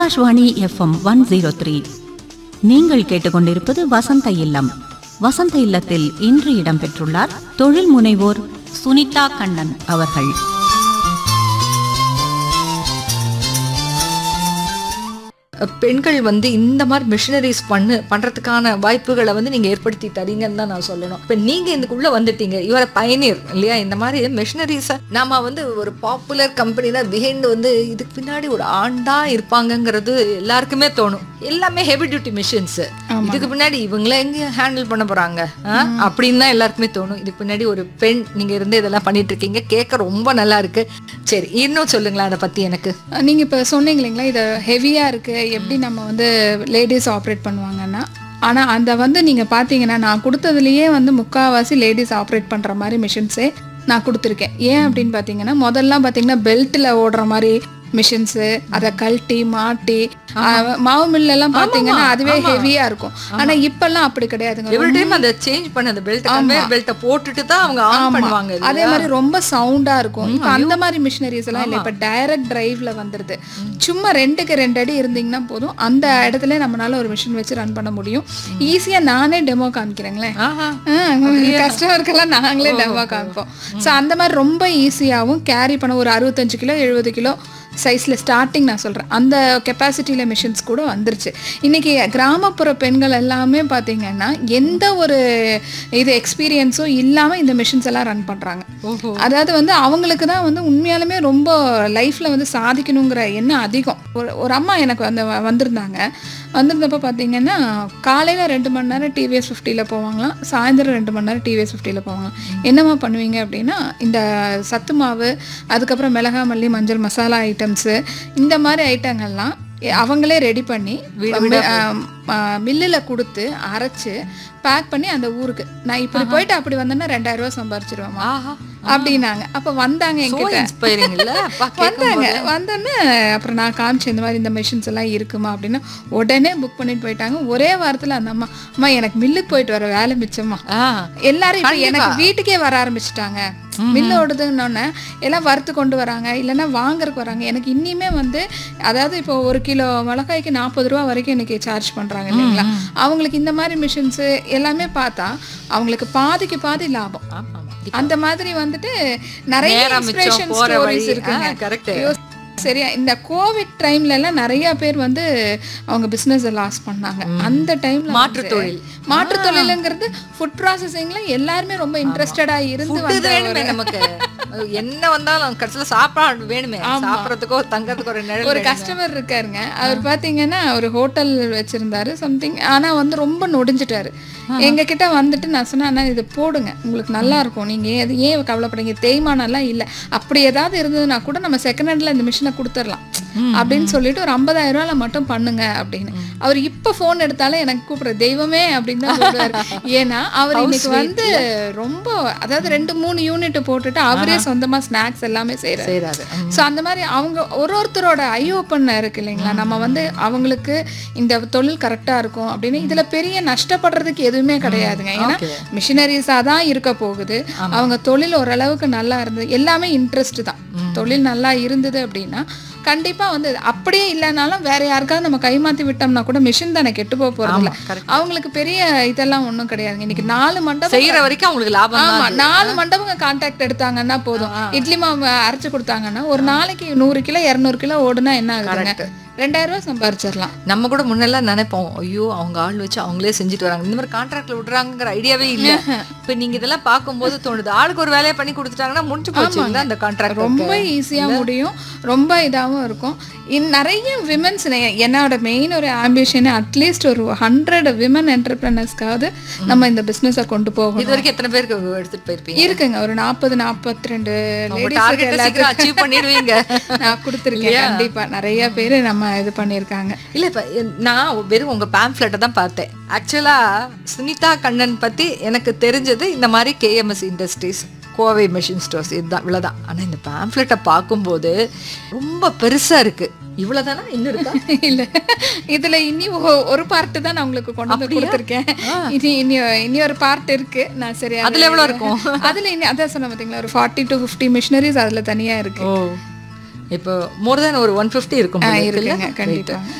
Akashvani FM one zero three நீங்கள் கேட்டுக்கொண்டிருப்பது வசந்த இல்லம் வசந்த இல்லத்தில் இன்று இடம்பெற்றுள்ளார் தொழில் முனைவோர் சுனிதா கண்ணன் அவர்கள் பெண்கள் வந்து இந்த மாதிரி மிஷினரிஸ் பண்ணு பண்றதுக்கான வாய்ப்புகளை வந்து நீங்க ஏற்படுத்தி தரீங்கன்னு தான் நான் சொல்லணும் இப்ப நீங்க இதுக்குள்ள வந்துட்டீங்க இவர பயனியர் இல்லையா இந்த மாதிரி மிஷினரிஸை நாம வந்து ஒரு பாப்புலர் கம்பெனில பிஹைண்ட் வந்து இதுக்கு பின்னாடி ஒரு ஆண் தான் இருப்பாங்கங்கிறது எல்லாருக்குமே தோணும் எல்லாமே ஹெவி டியூட்டி மிஷின்ஸ் இதுக்கு பின்னாடி இவங்கள எங்க ஹேண்டில் பண்ண போறாங்க ஆ? அப்படின்னு தான் எல்லாருக்குமே தோணும் இதுக்கு பின்னாடி ஒரு பெண் நீங்க இருந்து இதெல்லாம் பண்ணிட்டு இருக்கீங்க கேட்க ரொம்ப நல்லா இருக்கு சரி இன்னும் சொல்லுங்களேன் அதை பத்தி எனக்கு நீங்கள் இப்போ சொன்னீங்க இல்லைங்களா இது ஹெவியாக இருக்குது எப்படி நம்ம வந்து லேடிஸ் ஆப்ரேட் பண்ணுவாங்கன்னா ஆனால் அந்த வந்து நீங்கள் பார்த்தீங்கன்னா நான் கொடுத்ததுலேயே வந்து முக்கால்வாசி லேடிஸ் ஆப்ரேட் பண்ணுற மாதிரி மிஷின்ஸே நான் கொடுத்துருக்கேன் ஏன் அப்படின்னு பார்த்தீங்கன்னா முதல்லாம் பார்த்தீங்கன்னா பெல்ட்டில் ஓடுற மாதிரி மிஷின்ஸு அதை கழட்டி மாட்டி அஹ், மாவு மில்லெல்லாம் பார்த்தீங்கன்னா அதுவே ஹெவியாக இருக்கும் ஆனால் இப்போல்லாம் அப்படி கிடையாதுங்க எவ்ரி டைம் அதை சேஞ்ச் பண்ண அந்த பெல்ட் கன்வேயர் பெல்ட்டை போட்டுட்டு தான் அவங்க ஆன் பண்ணுவாங்க இல்லையா? அதே மாதிரி ரொம்ப சவுண்டா இருக்கும் இப்போ அந்த மாதிரி மிஷினரிஸ் எல்லாம் இல்லை இப்போ டைரக்ட் டிரைவ்ல வந்துருது சும்மா ரெண்டுக்கு ரெண்டு அடி இருந்தீங்கன்னா போதும் அந்த இடத்துல நம்மளால ஒரு மிஷின் வச்சு ரன் பண்ண முடியும் ஈஸியா நானே டெமோ காமிக்கிறேங்களேன் ஆஹா. கஸ்டமருக்கெல்லாம் நாங்களே டெமோ காமிப்போம் ஸோ அந்த மாதிரி ரொம்ப ஈஸியாகவும் கேரி பண்ண ஒரு அறுபத்தஞ்சு கிலோ எழுபது கிலோ சைஸில் ஸ்டார்டிங் நான் சொல்கிறேன் அந்த கெப்பாசிட்டியில் மிஷின்ஸ் கூட வந்துருச்சு இன்றைக்கி கிராமப்புற பெண்கள் எல்லாமே பார்த்தீங்கன்னா எந்த ஒரு இது எக்ஸ்பீரியன்ஸும் இல்லாமல் இந்த மிஷின்ஸ் எல்லாம் ரன் பண்ணுறாங்க அதாவது வந்து அவங்களுக்கு தான் வந்து உண்மையாலுமே ரொம்ப லைஃப்பில் வந்து சாதிக்கணுங்கிற எண்ணம் அதிகம் ஒரு ஒரு அம்மா எனக்கு வந்து வ- வந்திருந்தாங்க வந்திருந்தப்போ பார்த்தீங்கன்னா காலையில் ரெண்டு மணி நேரம் டிவிஎஸ் ஃபிஃப்டியில் போவாங்களாம் சாயந்தரம் ரெண்டு மணி நேரம் டிவிஎஸ் ஃபிஃப்டியில் போவாங்களாம் என்னம்மா பண்ணுவீங்க அப்படின்னா இந்த சத்து மாவு அதுக்கப்புறம் மிளகா மல்லி மஞ்சள் மசாலா ஐட்டம்ஸு இந்த மாதிரி ஐட்டங்கள்லாம் எ- அவங்களே ரெடி பண்ணி மில்லில் கொடுத்து அரைச்சு பேக் பண்ணி அந்த ஊருக்கு நான் இப்படி போயிட்டு அப்படி வந்தேன்னா ரெண்டாயிரம் ரூபாய் சம்பாரிச்சிருவேம்மா ஆஹா. அப்படின்னாங்க அப்ப வந்தாங்க So என்கிட்ட inspiring இல்ல? அப்பா வந்தாங்க வந்தோன்னே அப்புறம் நான் காமிச்சேன் இந்த மாதிரி இந்த மிஷின்ஸ் எல்லாம் இருக்குமா அப்படின்னு உடனே புக் பண்ணிட்டு போயிட்டாங்க ஒரே வாரத்துல அந்த அம்மா அம்மா எனக்கு மில்லுக்கு போயிட்டு வர வேலை மிச்சம்மா ஆ. எல்லாரும் இப்ப எனக்கு வீட்டுக்கே வர ஆரம்பிச்சிட்டாங்க மில்லு ஓடுதுன்னொன்னே எல்லாம் வறுத்து கொண்டு வராங்க இல்லைன்னா வாங்குறதுக்கு வராங்க எனக்கு இன்னிமே வந்து அதாவது இப்போ ஒரு கிலோ மிளகாய்க்கு நாற்பது ரூபா வரைக்கும் இன்னைக்கு சார்ஜ் பண்றாங்க இல்லைங்களா அவங்களுக்கு இந்த மாதிரி மிஷின்ஸ் எல்லாமே பார்த்தா அவங்களுக்கு பாதிக்கு பாதி லாபம் ஆமா, ஆமா. அந்த மாதிரி வந்துட்டு நிறைய நேரம் மிச்சம், இன்ஸ்பிரேஷன் போற ஸ்டோரிஸ் வழி. இருக்குங்க ஆ, correct. ஐயோ, சரியா இந்த கோவிட் டைம்ல எல்லாம் நிறைய பேர் வந்து அவங்க பிசினஸ் லாஸ் பண்ணாங்க அந்த டைம்ல மாற்றுத் தொழில். மாற்று தொழிலுங்கிறது ஃபுட் ப்ராசஸிங்ல எல்லாருமே ரொம்ப இன்ட்ரெஸ்டடா இருந்து Food இது வந்த வேணுமே நமக்கு அது என்ன வந்தாலும் கடைசியில சாப்பாடு வேணுமே சாப்பிடறதுக்கோ தங்கறதுக்கு ஒரு நிழல் ஒரு வேணுமே. கஸ்டமர் இருக்காருங்க அவர் பாத்தீங்கன்னா ஒரு ஹோட்டல் வச்சிருந்தாரு சம்திங் ஆனா வந்து ரொம்ப நொடிஞ்சிட்டாரு எங்க கிட்ட வந்துட்டு நான் சொன்னேன் "அண்ணா, இது போடுங்க உங்களுக்கு நல்லா இருக்கும் நீங்க எது ஏன் கவலைப்படுறீங்க தேய்மானம் எல்லாம் இல்ல அப்படி ஏதாவது இருந்ததுன்னா கூட நம்ம செகண்ட் ஹேண்ட்ல இந்த மிஷினை கொடுத்துடலாம் அப்படின்னு சொல்லிட்டு ஒரு 50000 ரூபாயில மட்டும் பண்ணுங்க அப்படின்னு அவர் இப்ப போன் எடுத்தாலும் எனக்கு கூப்பிடுற தெய்வமே அப்படின்னு தான் கூப்பிடுவாரு ஏன்னா அவர் இன்னைக்கு வந்து ரொம்ப அதாவது ரெண்டு மூணு யூனிட் போட்டுட்டு அவரே சொந்தமா ஸ்நாக்ஸ் எல்லாமே செய்யறாரு செய்றாரு. ம். ஸோ அந்த மாதிரி அவங்க ஒரு ஒருத்தரோட ஐ ஓப்பன் இருக்கு இல்லைங்களா நம்ம வந்து அவங்களுக்கு இந்த தொழில் கரெக்டாக இருக்கும் அப்படின்னு இதில் பெரிய நஷ்டப்படுறதுக்கு எதுவுமே கிடையாதுங்க ஏன்னா Okay. மிஷினரிஸாக தான் இருக்க போகுது அவங்க தொழில் ஓரளவுக்கு நல்லா இருந்தது எல்லாமே இன்ட்ரெஸ்ட் தான் தொழில் நல்லா இருந்தது அப்படின்னா கண்டிப்பா வந்து அப்படியே இல்லைனாலும் வேற யாருக்காவது நம்ம கைமாத்தி விட்டோம்னா கூட மிஷின் தானே கெட்டு போக போறது இல்ல அவங்களுக்கு பெரிய இதெல்லாம் ஒண்ணும் கிடையாதுங்க இன்னைக்கு நாலு மண்டபம் செய்யற வரைக்கும் அவங்களுக்கு லாபம் ஆமா தான் நாலு மண்டபங்க கான்டாக்ட் எடுத்தாங்கன்னா போதும் இட்லி மாவு அரைச்சு கொடுத்தாங்கன்னா ஒரு நாளைக்கு நூறு கிலோ இருநூறு கிலோ ஓடுனா என்ன ஆகுதுங்க ரெண்டாயிரம் ரூபாய் சம்பாரிச்சிடலாம் நம்ம கூட முன்னெல்லாம் நினைப்போம் ஐயோ அவங்க ஆள் வச்சு அவங்களே செஞ்சுட்டு வராங்க இந்த மாதிரி கான்ட்ராக்ட்ல விடுறாங்கிற ஐடியாவே இல்ல இப்ப நீங்க இதெல்லாம் பார்க்கும்போது தோணுது ஆளுக்கு ஒரு வேலையை பண்ணி கொடுத்துட்டாங்கன்னா முடிஞ்சு போச்சு இல்ல அந்த கான்ட்ராக்ட் ரொம்ப ஈஸியா முடியும் ரொம்ப இதாகவும் இருக்கும் இன் நிறைய விமன்ஸ் என்னோட மெயின் ஒரு ஆம்பிஷன் அட்லீஸ்ட் ஒரு ஹண்ட்ரட் விமன் என்டர்பிரினர்ஸ்க்காவது நம்ம இந்த பிசினஸை கொண்டு போகணும் இது வரைக்கும் எத்தனை பேருக்கு எடுத்துட்டு போயிருப்பீங்க இருக்குங்க ஒரு நாற்பது நாற்பத்தி ரெண்டு உங்க டார்கெட் சீக்கிரம் அச்சீவ் பண்ணிடுவீங்க நான் கொடுத்துருக்கேன் கண்டிப்பா நிறைய பேர் நம்ம இது பண்ணியிருக்காங்க இல்ல இப்ப என்- நான் வெறும் உங்க பேம்ப்ளெட்டை தான் பார்த்தேன் ஆக்சுவலா சுனிதா கண்ணன் பத்தி எனக்கு தெரிஞ்சது இந்த மாதிரி KMS industries Kovai machine stores இதுதான் இவ்வளவுதான் ஆனா இந்த பேம்ப்ளெட்டை பார்க்கும்போது ரொம்ப பெருசா இருக்கு இவ்வளவுதானா இன்னும் இருக்கா இல்ல இதுல இனி ஒ- ஒரு பார்ட் தான் நான் உங்களுக்கு கொண்டு வந்து கொடுத்துருக்கேன் இனி இனி இனி ஒரு பார்ட் இருக்கு நான் சரி அது- அதுல எவ்வளவு இருக்கும்? அதுல இனி அதான் சொன்ன பாத்தீங்களா ஒரு ஃபார்ட்டி டு ஃபிஃப்டி மிஷினரிஸ் அதுல தனியா இருக்கு ஓ இப்போ மோர் தென் ஒரு ஒன் ஃபிஃப்டி இருக்கும் ஆ, போல இருக்குல்ல? இருக்குங்க Right. கண்டிப்பா